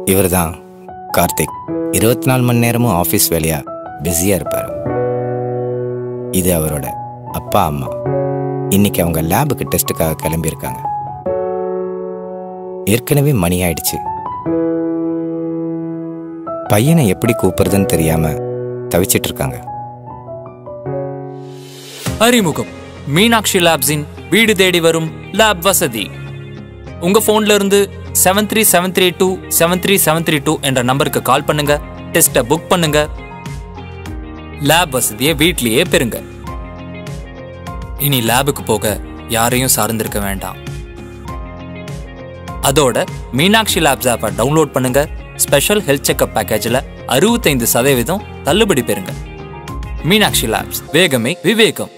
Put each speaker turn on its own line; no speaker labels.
இவர் தான் கார்த்திக் இருபத்தி நாலு மணி நேரமும் ஆஃபீஸ் வேலையா பிஸியாக இருப்பார் இது அவரோட அப்பா அம்மா இன்னைக்கு அவங்க லேபுக்கு டெஸ்ட்டுக்காக கிளம்பியிருக்காங்க ஏற்கனவே மணி ஆயிடுச்சு பையனை எப்படி கூப்பிடுறதுன்னு தெரியாம தவிச்சிட்டு இருக்காங்க
அறிமுகம் மீனாட்சி லேப்ஸின் வீடு தேடி வரும் லேப் வசதி உங்க போன்ல இருந்து seven three seven three two seven three seven three two என்ற நம்பருக்கு கால் பண்ணுங்க டெஸ்ட்டை புக் பண்ணுங்க லேப் வசதியை வீட்லயே பெறுங்க இனி லேபுக்கு போக யாரையும் சார்ந்திருக்க வேண்டாம் அதோட மீனாட்சி லேப்ஸ் ஆப்பை டவுன்லோட் பண்ணுங்க ஸ்பெஷல் ஹெல்த் செக்அப் பேக்கேஜில் அறுபத்தைந்து சதவீதம் தள்ளுபடி பெறுங்க மீனாட்சி லேப்ஸ் வேகமே விவேகம்